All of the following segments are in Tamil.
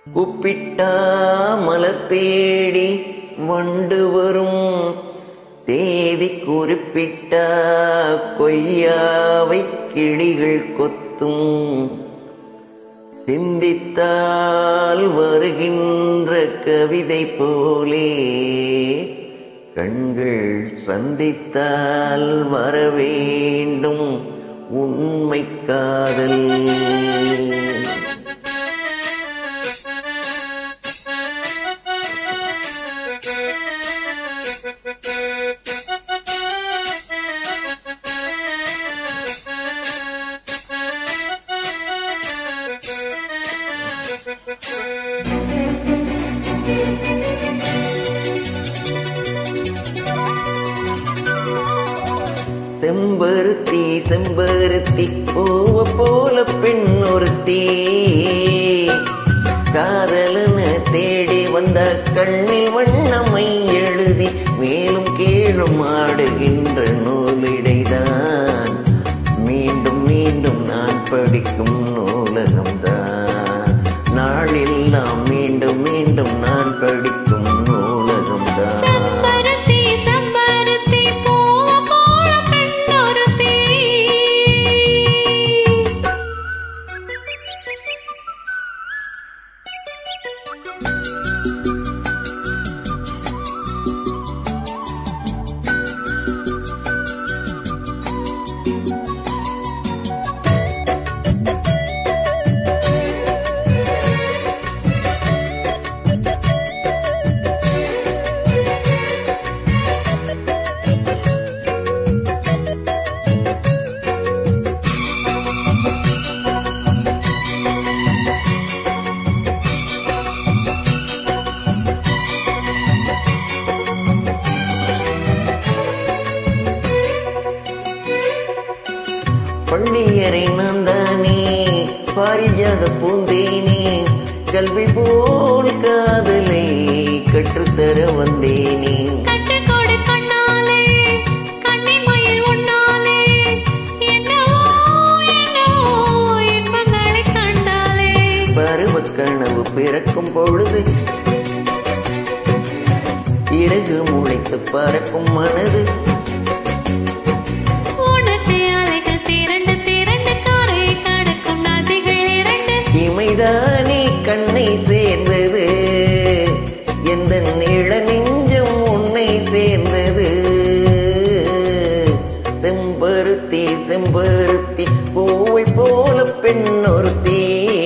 கூப்பிட்டா மலர் தேடி வண்டு வரும் தேதி குறிப்பிட்டா கொய்யாவை கிளிகள் கொத்தும் சிந்தித்தால் வருகின்ற கவிதை போலே கண்கள் சந்தித்தால் வர வேண்டும் உண்மை காதல் செம்பருத்தி செம்பருத்தி பூவ போல பெண் ஒருத்தி காதலன்னு தேடி வந்த கண்ணில் வண்ணமை எழுதி மேலும் கீழும் ஆடுகின்ற நூலிடைதான் மீண்டும் மீண்டும் நான் படிக்கும் நூலகம்தான் நாளெல்லாம் மீண்டும் மீண்டும் நான் படிக்கும் நூலகம்தான் செம்பருத்தி செம்பருத்தி பூவ போல பெண்ணொருத்தி பள்ளியறை நந்தானே பாரிஜாத பூந்தேனே கல்வி போல் காதலை கற்றுத்தர வந்தேனே கற்றுக்கொடு கண்ணாலே கன்னிமயில் உன்னாலே என்னவோ என்னவோ இன்பங்களை கண்டாலே பருவக் கனவு பிறக்கும் பொழுது இறகு முளைத்து பறக்கும் மனது உணர்ச்சி அலைகள் திரண்டு திரண்டு கரையை கடக்கும் நதிகள் இரண்டு இமைதானே கண்ணை சேர்ந்தது எந்த நிழ நெஞ்சம் உன்னை சேர்ந்தது செம்பருத்தி செம்பருத்தி பூவை போல பெண் ஒருத்தி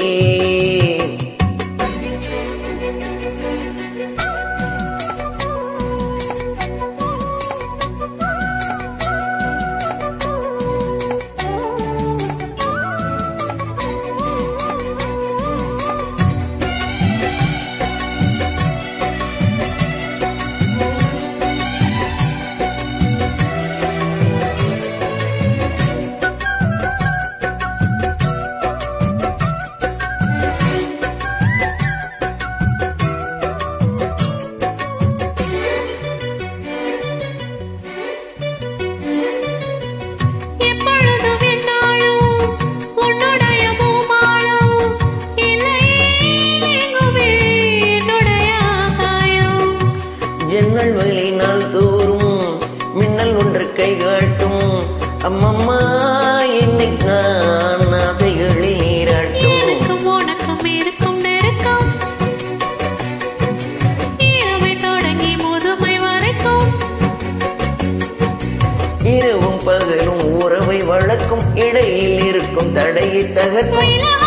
எப்பொழுதும் என்னாலும் உன்னுடைய பூமாலம் இல்லையே எங்குமே என்னுடைய ஆகாயம் ஜன்னல் வழி நாள் தோறும் மின்னல் ஒன்று கை காட்டும் அம்மம்மா என்னை நான் ஆசைகளில் நீராட்டும் எனக்கும் உனக்கும் இருக்கும் நெருக்கம் இளமை தொடங்கி முதுமை வரைக்கும் இரவும் பகலும் உறவை வளர்க்கும் இடையில் இருக்கும் தடையை தகர்க்கும் விலக